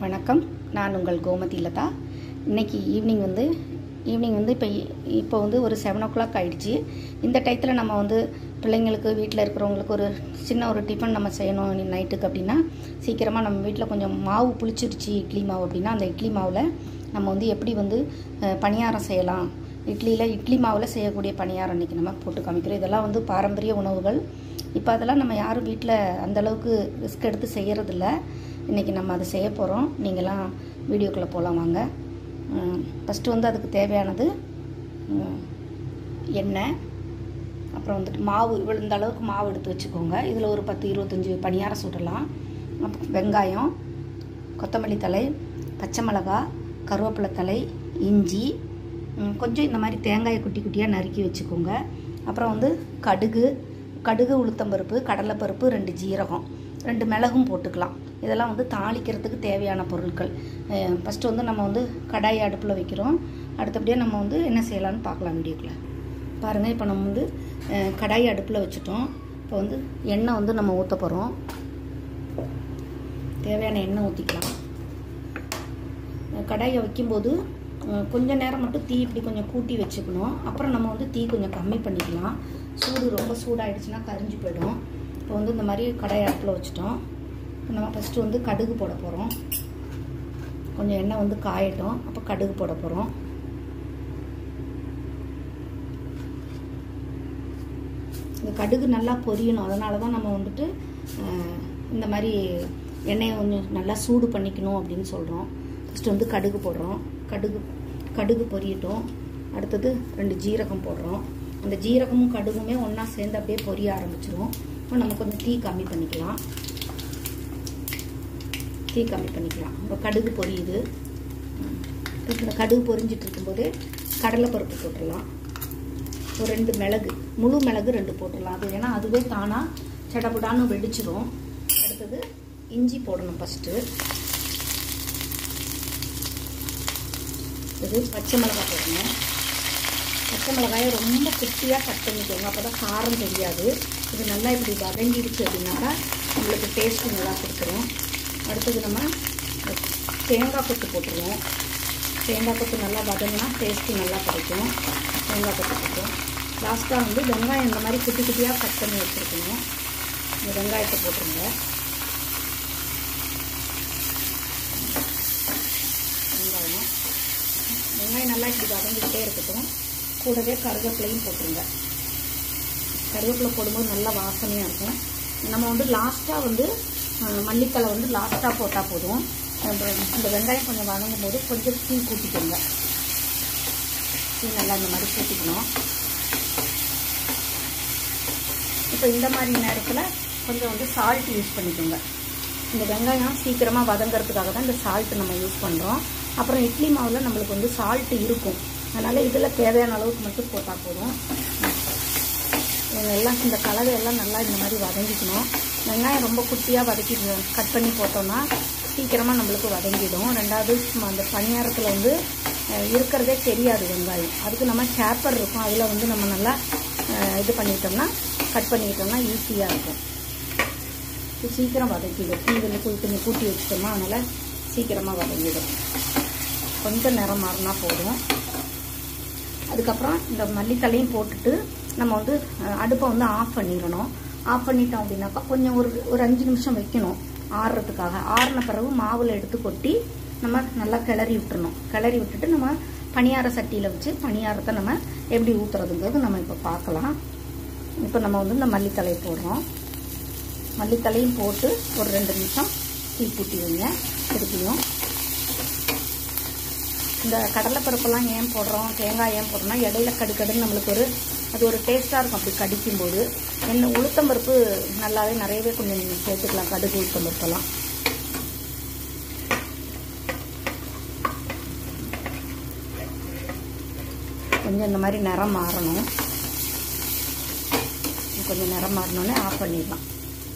வணக்கம் நான் உங்கள் கோமதி லதா இன்னைக்கு ஈவினிங் வந்து ஈவினிங் வந்து இப்போ இப்போ வந்து ஒரு செவன் ஓ கிளாக் ஆயிடுச்சு இந்த டயத்தில் நம்ம வந்து பிள்ளைங்களுக்கு வீட்டில் இருக்கிறவங்களுக்கு ஒரு சின்ன ஒரு டிஃபன் நம்ம செய்யணும் நைட்டுக்கு அப்படின்னா சீக்கிரமாக நம்ம வீட்டில் கொஞ்சம் மாவு புளிச்சிருச்சு இட்லி மாவு அப்படின்னா அந்த இட்லி மாவில் நம்ம வந்து எப்படி வந்து அஹ், பணியாரம் செய்யலாம் இட்லியில் இட்லி மாவில் செய்யக்கூடிய பணியாரம் இன்றைக்கி நம்ம போட்டு காமிக்கிறோம் இதெல்லாம் வந்து பாரம்பரிய உணவுகள் இப்போ அதெல்லாம் நம்ம யாரும் வீட்டில் அந்தளவுக்கு ரிஸ்க் எடுத்து செய்கிறதில்ல இன்றைக்கி நம்ம அதை செய்ய போகிறோம் நீங்களாம் வீடியோக்குள்ளே போகலாம் வாங்க ஃபஸ்ட்டு வந்து அதுக்கு தேவையானது ம், எண்ணெய் அப்புறம் வந்துட்டு மாவு இவ்வளோ இந்த அளவுக்கு மாவு எடுத்து வச்சுக்கோங்க இதில் ஒரு பத்து இருபத்தஞ்சி பணியாரம் சுடலாம் அப்புறம் வெங்காயம் கொத்தமல்லி தழை பச்சை மிளகா கருவேப்பிலை தழை இஞ்சி ம், கொஞ்சம் இந்த மாதிரி தேங்காயை குட்டி குட்டியாக நறுக்கி வச்சுக்கோங்க அப்புறம் வந்து கடுகு கடுகு உளுத்தம்பருப்பு கடலைப்பருப்பு ரெண்டு ஜீரகம் ரெண்டு மிளகும் போட்டுக்கலாம் இதெல்லாம் வந்து தாளிக்கிறதுக்கு தேவையான பொருட்கள் ஃபஸ்ட்டு வந்து நம்ம வந்து கடாய் அடுப்பில் வைக்கிறோம் அடுத்தபடியாக நம்ம வந்து என்ன செய்யலாம்னு பார்க்கலாம் வீடியோக்குள்ள பாருங்கள் இப்போ நம்ம வந்து அஹ், கடாய் அடுப்பில் வச்சுட்டோம் இப்போ வந்து எண்ணெய் வந்து நம்ம ஊற்ற போகிறோம் தேவையான எண்ணெய் ஊற்றிக்கலாம் கடாயை வைக்கும்போது அஹ், கொஞ்ச நேரம் மட்டும் தீ இப்படி கொஞ்சம் கூட்டி வச்சுக்கணும் அப்புறம் நம்ம வந்து தீ கொஞ்சம் கம்மி பண்ணிக்கலாம் சூடு ரொம்ப சூடாயிடுச்சுன்னா கரிஞ்சு போயிடும் இப்போ வந்து இந்த மாதிரி கடாய் அடுப்பில் வச்சுட்டோம் இப்போ நம்ம ஃபஸ்ட்டு வந்து கடுகு போட போகிறோம் கொஞ்சம் எண்ணெய் வந்து காயட்டும் அப்போ கடுகு போட போகிறோம் இந்த கடுகு நல்லா பொரியணும் அதனால தான் நம்ம வந்துட்டு அஹ், இந்த மாதிரி எண்ணெயை கொஞ்சம் நல்லா சூடு பண்ணிக்கணும் அப்படின்னு சொல்கிறோம் ஃபஸ்ட்டு வந்து கடுகு போடுறோம் கடுகு கடுகு பொரியட்டும் அடுத்தது ரெண்டு ஜீரகம் போடுறோம் அந்த ஜீரகமும் கடுகுமே ஒன்றா சேர்ந்து அப்படியே பொரிய ஆரம்பிச்சிரும் இப்போ நம்ம கொஞ்சம் தீ கம்மி பண்ணிக்கலாம் தீ கம்மி பண்ணிக்கலாம் இப்போ கடுகு பொரியுது ம். இப்போ இந்த கடுகு பொரிஞ்சிட்டு இருக்கும்போது கடலைப்பருப்பு போட்டுடலாம் ஒரு ரெண்டு மிளகு முழு மிளகு ரெண்டு போட்டுடலாம் அது ஏன்னா அதுவே தானாக சடபுடான்னு வெடிச்சிரும் அடுத்தது இஞ்சி போடணும் ஃபஸ்ட்டு இது பச்சை மிளகாய் போடணும் பச்சை மிளகாயை ரொம்ப குட்டியாக கட் பண்ணிக்கோங்க அப்போ தான் காரம் தெரியாது இது நல்லா இப்படி வதங்கிடுச்சு அப்படின்னாக்கா உங்களுக்கு டேஸ்ட்டு நல்லா கொடுத்துரும் அடுத்தது நம்ம தேங்காய் கொத்து போட்டுருவோம் தேங்காய் கொத்து நல்லா வதங்கினா டேஸ்ட்டு நல்லா கிடைக்கும் தேங்காய் கொத்து போட்டோம் லாஸ்ட்டாக வந்து வெங்காயம் இந்த மாதிரி குட்டி குட்டியாக கட் பண்ணி வச்சுருக்கணும் இந்த வெங்காயத்தை போட்டுருங்க வெங்காயம் வெங்காயம் நல்லா இப்படி வதங்கிக்கிட்டே இருக்கட்டும் கூடவே கருவேப்பிலையும் போட்டுருங்க கருவேப்பிலை போடும்போது நல்லா வாசனையாக இருக்கும் நம்ம வந்து லாஸ்ட்டாக வந்து அஹ், மல்லித்தழை வந்து லாஸ்ட்டாக போட்டால் போதும் அப்புறம் இந்த வெங்காயம் கொஞ்சம் வதங்கும் போது கொஞ்சம் தீ கூட்டிக்கோங்க தீ நல்லா இந்த மாதிரி கூட்டிக்கணும் இப்போ இந்த மாதிரி நேரத்தில் கொஞ்சம் வந்து சால்ட் யூஸ் பண்ணிக்கோங்க இந்த வெங்காயம் சீக்கிரமாக வதங்கிறதுக்காக தான் இந்த சால்ட் நம்ம யூஸ் பண்ணுறோம் அப்புறம் இட்லி மாவில் நம்மளுக்கு வந்து சால்ட் இருக்கும் அதனால் இதில் தேவையான அளவுக்கு மட்டும் போட்டால் போதும் எல்லாம் இந்த கலவை எல்லாம் நல்லா இந்த மாதிரி வதங்கிக்கணும் வெங்காயம் ரொம்ப குட்டியாக வதக்கி கட் பண்ணி போட்டோம்னா சீக்கிரமாக நம்மளுக்கு வதங்கிடும் ரெண்டாவது சும்மா அந்த பணியாரத்தில் வந்து அஹ், இருக்கிறதே தெரியாது வெங்காயம் அதுக்கு நம்ம சேப்பர் இருக்கும் அதில் வந்து நம்ம நல்லா அஹ், இது பண்ணிட்டோம்னா கட் பண்ணிக்கிட்டோம்னா ஈஸியாக இருக்கும் இது சீக்கிரம் வதக்கிடும் தீ வந்து கொஞ்சம் கொஞ்சம் கூட்டி வச்சுட்டோம்னா அதனால் சீக்கிரமாக வதங்கிடும் கொஞ்சம் நிறம் மாறினா போதும் அதுக்கப்புறம் இந்த மல்லித்தலையும் போட்டுட்டு நம்ம வந்து அஹ், அடுப்பை வந்து ஆஃப் பண்ணிடணும் ஆஃப் பண்ணிட்டோம் அப்படின்னாக்கா கொஞ்சம் ஒரு ஒரு அஞ்சு நிமிஷம் வைக்கணும் ஆறுறதுக்காக ஆறின பிறகு மாவில் எடுத்து கொட்டி நம்ம நல்லா கிளறி விட்டுறணும் கிளறி விட்டுட்டு நம்ம பணியார சட்டியில் வச்சு பணியாரத்தை நம்ம எப்படி ஊற்றுறதுங்கிறது நம்ம இப்போ பார்க்கலாம் இப்போ நம்ம வந்து இந்த மல்லித்தலை போடுறோம் மல்லித்தலையும் போட்டு ஒரு ரெண்டு நிமிஷம் தீ கூட்டி வைங்க திருப்பியும் இந்த கடலைப்பருப்பெல்லாம் ஏன் போடுறோம் தேங்காய் ஏன் போடுறோம்னா இடையில கடுக்கடுன்னு நம்மளுக்கு ஒரு அது ஒரு டேஸ்ட்டாக இருக்கும் அப்படி கடிக்கும்போது என்ன உளுத்தம்பருப்பு நல்லாவே நிறையவே கொஞ்சம் நீங்கள் சேர்த்துக்கலாம் கடுகு உளுத்தம்பருப்பெல்லாம் கொஞ்சம் இந்த மாதிரி நிறம் மாறணும் கொஞ்சம் நிறம் மாறினோடனே ஆஃப் பண்ணிடலாம்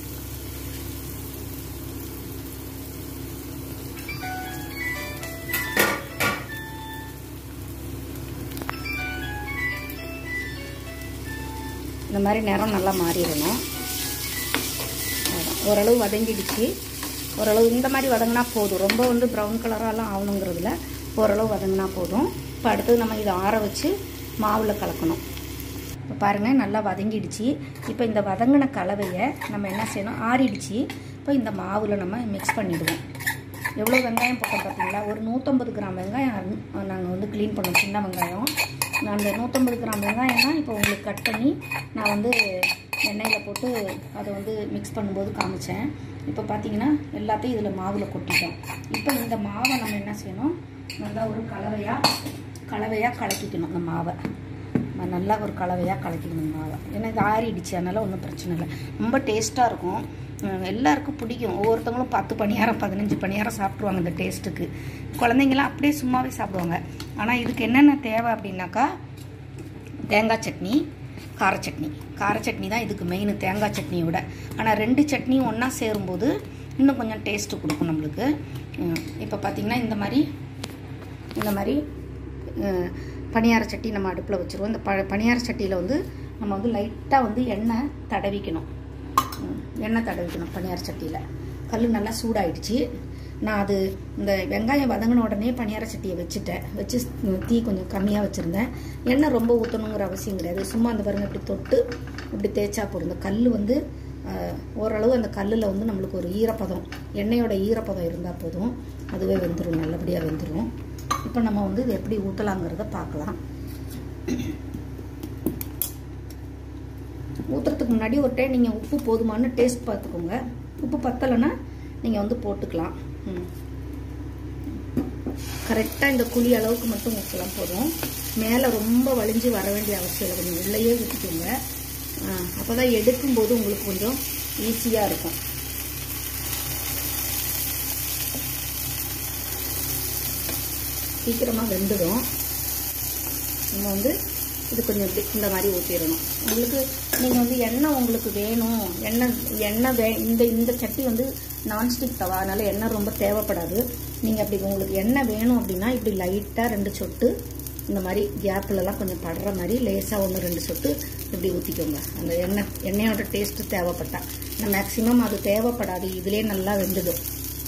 இந்த மாதிரி நிறம் நல்லா மாறிடணும் அவ்வளவுதான். ஓரளவு வதங்கிடுச்சு ஓரளவு இந்த மாதிரி வதங்கினா போதும் ரொம்ப வந்து ப்ரௌன் கலராலாம் ஆகணுங்கிறதுல ஓரளவு வதங்கினா போதும் இப்போ அடுத்தது நம்ம இதை ஆற வச்சு மாவில் கலக்கணும் இப்போ பாருங்கள் நல்லா வதங்கிடுச்சு இப்போ இந்த வதங்கின கலவையை நம்ம என்ன செய்யணும் ஆறிடுச்சு இப்போ இந்த மாவில் நம்ம மிக்ஸ் பண்ணிவிடுவோம் எவ்வளோ வெங்காயம் போட்டோம் பார்த்தீங்களா ஒரு நூற்றம்பது கிராம் வெங்காயம் நாங்கள் வந்து க்ளீன் பண்ணோம் சின்ன வெங்காயம் நான் அந்த நூற்றம்பது கிராம் வெங்காயம்னா இப்போ உங்களுக்கு கட் பண்ணி நான் வந்து எண்ணெயில் போட்டு அதை வந்து மிக்ஸ் பண்ணும்போது காமிச்சேன் இப்போ பார்த்தீங்கன்னா எல்லாத்தையும் இதில் மாவில் கொட்டிட்டோம் இப்போ இந்த மாவை நம்ம என்ன செய்யணும் நல்லா ஒரு கலவையாக கலவையாக கலக்கிக்கணும் இந்த மாவை ம- நல்லா ஒரு கலவையாக கலக்கிக்கணும் மாவை ஏன்னா இது ஆறிடுச்சு அதனால் ஒன்றும் பிரச்சனை இல்லை ரொம்ப டேஸ்ட்டாக இருக்கும் உம், எல்லாருக்கும் பிடிக்கும் ஒவ்வொருத்தவங்களும் பத்து பணியாரம் பதினஞ்சு பணியாரம் சாப்பிட்ருவாங்க இந்த டேஸ்ட்டுக்கு குழந்தைங்களாம் அப்படியே சும்மாவே சாப்பிடுவாங்க ஆனால் இதுக்கு என்னென்ன தேவை அப்படின்னாக்கா தேங்காய் சட்னி கார சட்னி கார சட்னி தான் இதுக்கு மெயின் தேங்காய் சட்னியோட ஆனால் ரெண்டு சட்னியும் ஒன்றா சேரும்போது இன்னும் கொஞ்சம் டேஸ்ட்டு கொடுக்கும் நம்மளுக்கு இப்போ பார்த்திங்கன்னா இந்த மாதிரி இந்த மாதிரி அஹ், பணியார சட்டி நம்ம அடுப்பில் வச்சுருவோம் இந்த ப பணியார சட்டியில் வந்து நம்ம வந்து லைட்டாக வந்து எண்ணெய் தடவிக்கணும் ம், எண்ணெய் தடவிக்கணும் பணியார சட்டியில் கல் நல்லா சூடாயிடுச்சு நான் அது இந்த வெங்காயம் வதங்கின உடனே பணியார சட்டியை வச்சுட்டேன் வச்சு ம், தீ கொஞ்சம் கம்மியாக வச்சுருந்தேன் எண்ணெய் ரொம்ப ஊற்றணுங்கிற அவசியம் கிடையாது சும்மா அந்த பாருங்க இப்படி தொட்டு இப்படி தேய்ச்சா போதும் இந்த கல் வந்து அஹ், ஓரளவு அந்த கல்லில் வந்து நம்மளுக்கு ஒரு ஈரப்பதம் எண்ணெயோட ஈரப்பதம் இருந்தால் போதும் அதுவே வெந்துடும் நல்லபடியாக வெந்துடும் இப்போ நம்ம வந்து இது எப்படி ஊற்றலாங்கிறத பார்க்கலாம் ஊற்றுறதுக்கு முன்னாடி ஒரு டைம் நீங்கள் உப்பு போதுமானு டேஸ்ட் பார்த்துக்கோங்க உப்பு பத்தலைன்னா நீங்கள் வந்து போட்டுக்கலாம் கரெக்டாக இந்த குழி அளவுக்கு மட்டும் ஊற்றலாம் போதும் மேலே ரொம்ப வலிஞ்சு வர வேண்டிய அவசியம் இல்லை கொஞ்சம் உள்ளேயே ஊற்றிக்கோங்க அப்போ தான் எடுக்கும்போது உங்களுக்கு கொஞ்சம் ஈஸியாக இருக்கும் சீக்கிரமாக வெந்துடும் நம்ம வந்து இது கொஞ்சம் இப்படி இந்த மாதிரி ஊற்றிடணும் உங்களுக்கு நீங்கள் வந்து எண்ணெய் உங்களுக்கு வேணும் எண்ணெய் எண்ணெய் வே இந்த இந்த சட்டி வந்து நான்ஸ்டிக் தவா அதனால எண்ணெய் ரொம்ப தேவைப்படாது நீங்கள் அப்படி உங்களுக்கு எண்ணெய் வேணும் அப்படின்னா இப்படி லைட்டாக ரெண்டு சொட்டு இந்த மாதிரி கேப்லலாம் கொஞ்சம் படுற மாதிரி லேசாக ஒன்று ரெண்டு சொட்டு இப்படி ஊற்றிக்கோங்க அந்த எண்ணெய் எண்ணெயோட டேஸ்ட்டு தேவைப்பட்டா ஆனால் மேக்ஸிமம் அது தேவைப்படாது இதுலேயே நல்லா வெந்துடும்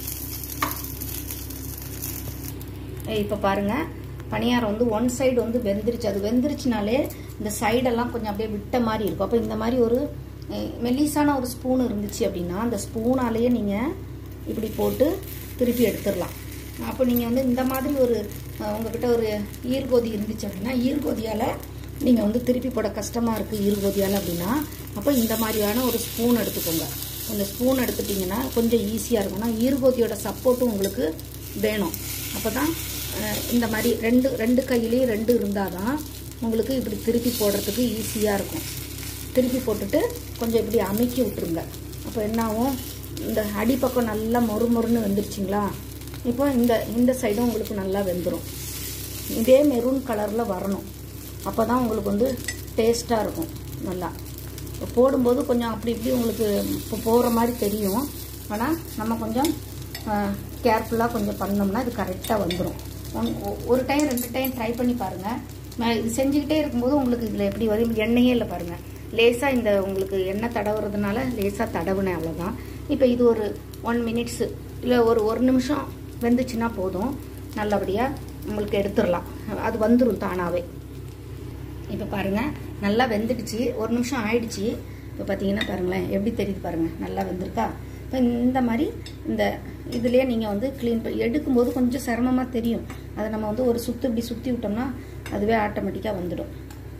இப்போ பாருங்க பணியாரம் வந்து ஒன் சைடு வந்து வெந்துருச்சு அது வெந்துருச்சுனாலே இந்த சைடெல்லாம் கொஞ்சம் அப்படியே விட்ட மாதிரி இருக்கும் அப்போ இந்த மாதிரி ஒரு அஹ், மெல்லிசான ஒரு ஸ்பூன் இருந்துச்சு அப்படின்னா அந்த ஸ்பூனாலேயே நீங்கள் இப்படி போட்டு திருப்பி எடுத்துடலாம் அப்போ நீங்கள் வந்து இந்த மாதிரி ஒரு அஹ், உங்ககிட்ட ஒரு ஈர்கோதி இருந்துச்சு அப்படின்னா ஈர்கோதியால் நீங்கள் வந்து திருப்பி போட கஷ்டமாக இருக்குது ஈர்கோதியால் அப்படின்னா அப்போ இந்த மாதிரியான ஒரு ஸ்பூன் எடுத்துக்கோங்க அந்த ஸ்பூன் எடுத்துட்டிங்கன்னா கொஞ்சம் ஈஸியாக இருக்கும் ஆனால் ஈர்கோதியோட சப்போர்ட்டும் உங்களுக்கு வேணும் அப்போ தான் இந்த மாதிரி ரெண்டு ரெண்டு கையிலையும் ரெண்டு இருந்தால் தான் உங்களுக்கு இப்படி திருப்பி போடுறதுக்கு ஈஸியாக இருக்கும் திருப்பி போட்டுட்டு கொஞ்சம் இப்படி அமுக்கி விட்டுருங்க அப்போ என்ன ஆகும் இந்த அடிப்பக்கம் நல்லா மொறு மொறுன்னு வெந்துருச்சுங்களா இப்போ இந்த இந்த சைடும் உங்களுக்கு நல்லா வெந்துடும் இதே மெரூன் கலரில் வரணும் அப்போ தான் உங்களுக்கு வந்து டேஸ்ட்டாக இருக்கும் நல்லா இப்போ போடும்போது கொஞ்சம் அப்படி இப்படி உங்களுக்கு இப்போ போகிற மாதிரி தெரியும் ஆனால் நம்ம கொஞ்சம் கேர்ஃபுல்லாக கொஞ்சம் பண்ணோம்னா இது கரெக்டாக வந்துடும் ஒன் ஒ- ஒரு டைம் ரெண்டு டைம் ட்ரை பண்ணி பாருங்கள் இது செஞ்சுக்கிட்டே இருக்கும்போது உங்களுக்கு இதில் எப்படி வரும் எண்ணெயே இல்லை பாருங்கள் லேசாக இந்த உங்களுக்கு எண்ணெய் தடவுறதுனால லேசாக தடவுனேன் அவ்வளோதான் இப்போ இது ஒரு ஒன் மினிட்ஸு இல்லை ஒரு ஒரு நிமிஷம் வெந்துச்சுன்னா போதும் நல்லபடியாக உங்களுக்கு எடுத்துடலாம் அது வந்துடும் தானாகவே இப்போ பாருங்கள் நல்லா வெந்துடுச்சு ஒரு நிமிஷம் ஆயிடுச்சு இப்போ பார்த்தீங்கன்னா பாருங்களேன் எப்படி தெரியுது பாருங்கள் நல்லா வெந்திருக்கா இப்போ இந்த மாதிரி இந்த இதுலேயே நீங்கள் வந்து க்ளீன் பண்ணி எடுக்கும்போது கொஞ்சம் சிரமமாக தெரியும் அதை நம்ம வந்து ஒரு சுற்று இப்படி சுற்றி விட்டோம்னா அதுவே ஆட்டோமேட்டிக்காக வந்துடும்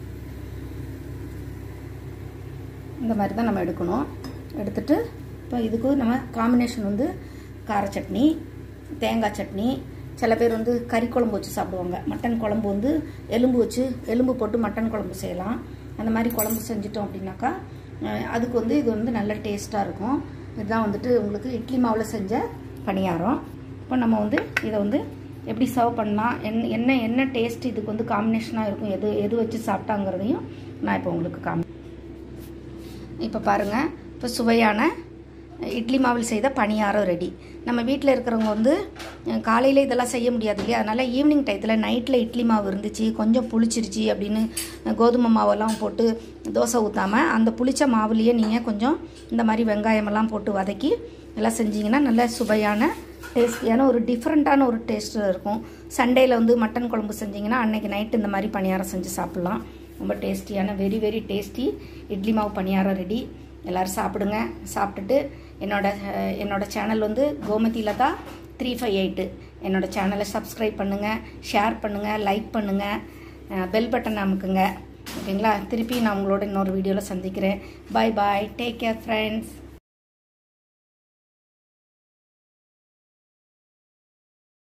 இந்த மாதிரி தான் நம்ம எடுக்கணும் எடுத்துட்டு இப்போ இதுக்கு நம்ம காம்பினேஷன் வந்து கார சட்னி தேங்காய் சட்னி சில பேர் வந்து கறி குழம்பு வச்சு சாப்பிடுவாங்க மட்டன் குழம்பு வந்து எலும்பு வச்சு எலும்பு போட்டு மட்டன் குழம்பு செய்யலாம் அந்த மாதிரி குழம்பு செஞ்சிட்டோம் அப்படின்னாக்கா அஹ், அதுக்கு வந்து இது வந்து நல்ல டேஸ்ட்டாக இருக்கும் இதுதான் வந்துட்டு உங்களுக்கு இட்லி மாவில் செஞ்ச பணியாரம் இப்போ நம்ம வந்து இதை வந்து எப்படி சர்வ் பண்ணலாம் என்ன என்ன என்ன டேஸ்ட் இதுக்கு வந்து காம்பினேஷனாக இருக்கும் எது எது வச்சு சாப்பிட்டாங்கிறதையும் நான் இப்போ உங்களுக்கு காமி இப்போ பாருங்கள் இப்போ சுவையான இட்லி மாவில் செய்த பணியாரம் ரெடி நம்ம வீட்டில் இருக்கிறவங்க வந்து காலையில் இதெல்லாம் செய்ய முடியாது இல்லையா அதனால் ஈவினிங் டயத்தில் நைட்டில் இட்லி மாவு இருந்துச்சு கொஞ்சம் புளிச்சிருச்சு அப்படின்னு அஹ், கோதுமை மாவெல்லாம் போட்டு தோசை ஊற்றாமல் அந்த புளிச்ச மாவுலேயே நீங்கள் கொஞ்சம் இந்த மாதிரி வெங்காயமெல்லாம் போட்டு வதக்கி எல்லாம் செஞ்சிங்கன்னா நல்ல சுவையான டேஸ்டியான ஒரு டிஃப்ரெண்ட்டான ஒரு டேஸ்ட்டில் இருக்கும் சண்டேயில் வந்து மட்டன் குழம்பு செஞ்சிங்கன்னா அன்னைக்கு நைட்டு இந்த மாதிரி பணியாரம் செஞ்சு சாப்பிட்லாம் ரொம்ப டேஸ்டியான வெரி வெரி டேஸ்டி இட்லி மாவு பணியாரம் ரெடி எல்லோரும் சாப்பிடுங்க சாப்பிட்டுட்டு என்னோட அஹ், என்னோட சேனல் வந்து Gomathi Latha three five eight என்னோட சேனலை சப்ஸ்கிரைப் பண்ணுங்கள் ஷேர் பண்ணுங்கள் லைக் பண்ணுங்கள் பெல் பட்டன் அமுக்குங்க ஓகேங்களா திருப்பி நான் உங்களோட இன்னொரு வீடியோவில் சந்திக்கிறேன் bye bye take care friends